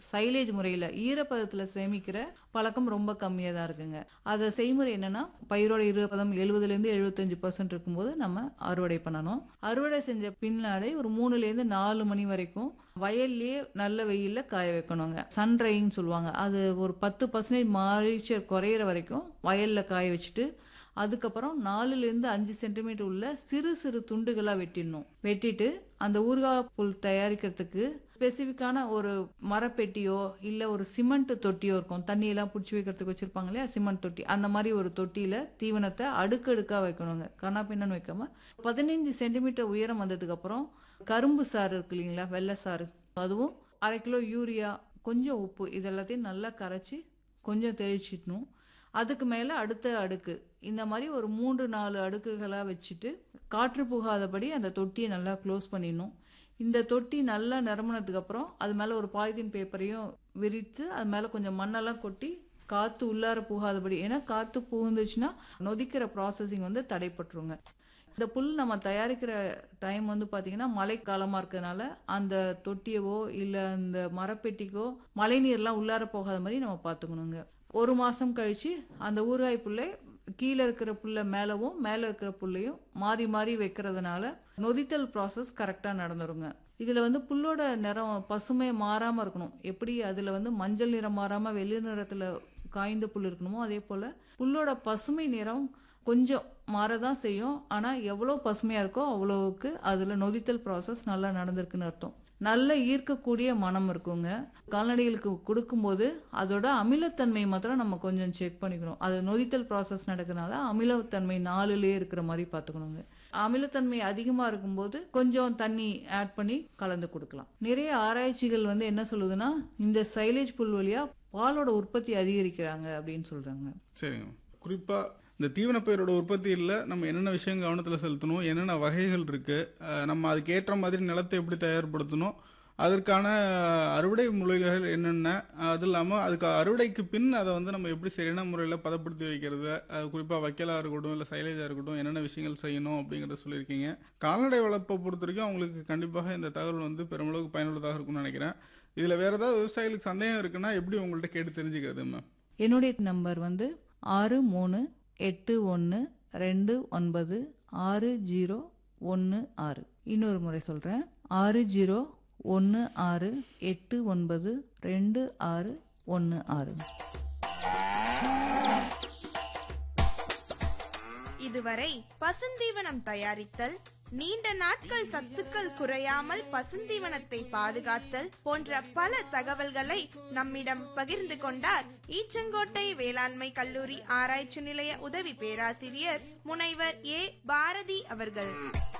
silage முறையில் ஈரப்பதத்தில் சேமிக்கிற பழக்கம் ரொம்ப கம்மியாக தான் இருக்குங்க அதை செய்முறை என்னன்னா பயிரோட ஈரப்பதம் எழுபதுலேருந்து எழுபத்தஞ்சு பர்சன்ட் இருக்கும்போது நம்ம அறுவடை பண்ணணும் அறுவடை செஞ்ச பின்னாடி ஒரு மூணுலேருந்து நாலு மணி வரைக்கும் வயல்லையே நல்ல வெயிலில் காய வைக்கணுங்க சன்ரைன்னு சொல்லுவாங்க அது ஒரு பத்து பர்சன்டேஜ் மாய்ச்சர் குறையிற வரைக்கும் வயலில் காய வச்சுட்டு அதுக்கப்புறம் நாலுலேருந்து அஞ்சு சென்டிமீட்டர் உள்ள சிறு சிறு துண்டுகளாக வெட்டிடணும் வெட்டிட்டு அந்த ஊறுகாய் புல் தயாரிக்கிறதுக்கு ஸ்பெசிஃபிக்கான ஒரு மரப்பெட்டியோ இல்லை ஒரு சிமெண்ட் தொட்டியோ இருக்கும் தண்ணியெல்லாம் பிடிச்சி வைக்கிறதுக்கு வச்சுருப்பாங்க இல்லையா சிமெண்ட் தொட்டி அந்த மாதிரி ஒரு தொட்டியில் தீவனத்தை அடுக்கடுக்காக வைக்கணுங்க கண்ணா பின்னன்னு வைக்காம பதினைஞ்சு சென்டிமீட்டர் உயரம் வந்ததுக்கப்புறம் கரும்பு சாறு இருக்கு இல்லைங்களா வெள்ளை சாறு அதுவும் அரை கிலோ யூரியா கொஞ்சம் உப்பு இது எல்லாத்தையும் நல்லா கரைச்சி கொஞ்சம் தெளிச்சிடணும் அதுக்கு மேலே அடுத்த அடுக்கு இந்த மாதிரி ஒரு மூன்று நாலு அடுக்குகளாக வச்சுட்டு காற்று புகாதபடி அந்த தொட்டியை நல்லா க்ளோஸ் பண்ணிடணும் இந்த தொட்டி நல்லா நிரம்பினதுக்கு அப்புறம் அது மேலே ஒரு பாலித்தீன் பேப்பரையும் விரித்து அது மேலே கொஞ்சம் மண்ணெல்லாம் கொட்டி காற்று உள்ளார புகாதபடி ஏன்னா காற்று புகுந்துச்சுன்னா நொதிக்கிற ப்ராசஸிங் வந்து தடைப்பட்டுருங்க இந்த புல் நம்ம தயாரிக்கிற டைம் வந்து பார்த்தீங்கன்னா மழைக்காலமாக இருக்கிறதுனால அந்த தொட்டியவோ இல்லை அந்த மரப்பெட்டிக்கோ மழை நீர்லாம் உள்ளார போகாத மாதிரி நம்ம பார்த்துக்கணுங்க ஒரு மாதம் கழித்து அந்த ஊறுகாய் புல்லை கீழே இருக்கிற புல்லை மேலவும் மேலே இருக்கிற புல்லையும் மாறி மாறி வைக்கிறதுனால நொதித்தல் ப்ராசஸ் கரெக்டாக நடந்துருங்க இதில் வந்து புல்லோட நிறம் பசுமை மாறாமல் இருக்கணும் எப்படி அதில் வந்து மஞ்சள் நிறம் மாறாமல் வெளி நிறத்தில் காய்ந்த புல் இருக்கணுமோ அதே போல் புல்லோட பசுமை நிறம் கொஞ்சம் மாறதான் செய்யும் ஆனால் எவ்வளோ பசுமையாக இருக்கோ அவ்வளோவுக்கு அதில் நொதித்தல் ப்ராசஸ் நல்லா நடந்திருக்குன்னு அர்த்தம் நல்ல ஈர்க்கக்கூடிய மனம் இருக்குங்க கால்நடைகளுக்கு கொடுக்கும்போது அதோட அமிலத்தன்மை மாத்திரம் நம்ம கொஞ்சம் செக் பண்ணிக்கணும் அது நொதித்தல் ப்ராசஸ் நடக்கிறதுனால அமிலத்தன்மை நாலுலேயே இருக்கிற மாதிரி பார்த்துக்கணுங்க அமிலத்தன்மை அதிகமாக இருக்கும்போது கொஞ்சம் தண்ணி ஆட் பண்ணி கலந்து கொடுக்கலாம் நிறைய ஆராய்ச்சிகள் வந்து என்ன சொல்லுதுன்னா இந்த சைலேஜ் புல் வழியா பாலோட உற்பத்தி அதிகரிக்கிறாங்க அப்படின்னு சொல்றாங்க சரிங்க குறிப்பா இந்த தீவன பயிரோட உற்பத்தியில் நம்ம என்னென்ன விஷயம் கவனத்தில் செலுத்தணும் என்னென்ன வகைகள் இருக்கு அஹ் நம்ம அதுக்கு ஏற்ற மாதிரி நிலத்தை எப்படி தயார்படுத்தணும் அதற்கான அறுவடை முறைகள் என்னென்ன அது இல்லாமல் அதுக்கு அறுவடைக்கு பின் அதை வந்து நம்ம எப்படி சரியான முறையில் பதப்படுத்தி வைக்கிறது அது குறிப்பாக வைக்கலாக இருக்கட்டும் இல்லை சைலேஜாக இருக்கட்டும் என்னென்ன விஷயங்கள் செய்யணும் அப்படிங்கிறத சொல்லியிருக்கீங்க கால்நடை வளர்ப்பை பொறுத்த வரைக்கும் அவங்களுக்கு கண்டிப்பாக இந்த தகவல் வந்து பெருமளவுக்கு பயனுள்ளதாக இருக்கும்னு நினைக்கிறேன் இதில் வேறு ஏதாவது விவசாயிகளுக்கு சந்தேகம் இருக்குன்னா எப்படி உங்கள்கிட்ட கேட்டு தெரிஞ்சுக்கிறது மேம் என்னுடைய நம்பர் வந்து ஆறு மூணு எட்டு ஒன்று ரெண்டு ஒன்பது ஆறு ஜீரோ ஒன்று ஆறு இன்னொரு முறை சொல்கிறேன் ஆறு ஜீரோ ஒன்று ஆறு எட்டு ஒன்பது ரெண்டு ஆறு ஒன்று ஆறு இதுவரை பசுந்தீவனம் தயாரித்தல் நீண்ட நாட்கள் சத்துக்கள் குறையாமல் பசுந்தீவனத்தை பாதுகாத்தல் போன்ற பல தகவல்களை நம்மிடம் பகிர்ந்து கொண்டார் ஈச்சங்கோட்டை வேளாண்மை கல்லூரி ஆராய்ச்சி நிலைய உதவி பேராசிரியர் முனைவர் ஏ பாரதி அவர்கள்